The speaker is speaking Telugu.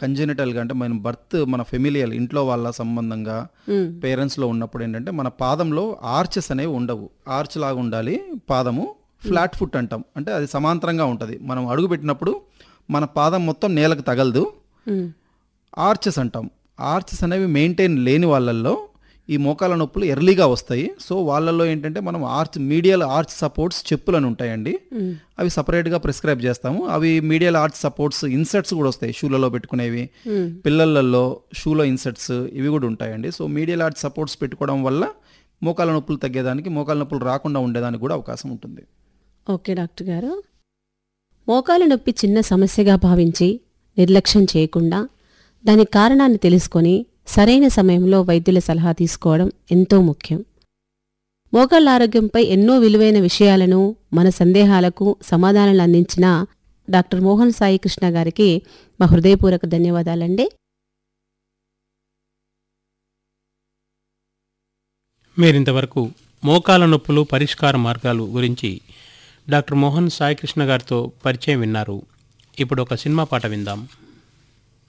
కంజెనిటల్గా అంటే మన బర్త్ మన ఫెమిలియల్ ఇంట్లో వాళ్ళ సంబంధంగా ఉమ్, పేరెంట్స్లో ఉన్నప్పుడు ఏంటంటే మన పాదంలో ఆర్చెస్ అనేవి ఉండవు ఆర్చ్ లాగా ఉండాలి పాదము ఫ్లాట్ ఫుట్ అంటాం అంటే అది సమాంతరంగా ఉంటుంది మనం అడుగు పెట్టినప్పుడు మన పాదం మొత్తం నేలకు తగలదు ఉమ్, ఆర్చెస్ అంటాం ఆర్చెస్ అనేవి మెయింటైన్ లేని వాళ్ళల్లో ఈ మోకాల నొప్పులు ఎర్లీగా వస్తాయి సో వాళ్ళల్లో ఏంటంటే మనం ఆర్చ్ మీడియల్ ఆర్చ్ సపోర్ట్స్ చెప్పులని ఉంటాయండి ఉమ్, అవి సపరేట్గా ప్రిస్క్రైబ్ చేస్తాము అవి మీడియల్ ఆర్చ్ సపోర్ట్స్ ఇన్సెట్స్ కూడా వస్తాయి షూలలో పెట్టుకునేవి ఉమ్. పిల్లలలో షూలో ఇన్సెట్స్ ఇవి కూడా ఉంటాయండి సో మీడియల్ ఆర్చ్ సపోర్ట్స్ పెట్టుకోవడం వల్ల మోకాల నొప్పులు తగ్గేదానికి మోకాల నొప్పులు రాకుండా ఉండేదానికి కూడా అవకాశం ఉంటుంది ఓకే డాక్టర్ గారు మోకాలు నొప్పి చిన్న సమస్యగా భావించి నిర్లక్ష్యం చేయకుండా దాని కారణాన్ని తెలుసుకొని సరైన సమయంలో వైద్యుల సలహా తీసుకోవడం ఎంతో ముఖ్యం మోకాళ్ళ ఆరోగ్యంపై ఎన్నో విలువైన విషయాలను మన సందేహాలకు సమాధానాలు అందించిన డాక్టర్ మోహన్ సాయి కృష్ణ గారికి మా హృదయపూర్వక ధన్యవాదాలండి మీరింతవరకు మోకాల నొప్పులు పరిష్కార మార్గాలు గురించి డాక్టర్ మోహన్ సాయికృష్ణ గారితో పరిచయం విన్నారు ఇప్పుడు ఒక సినిమా పాట విందాం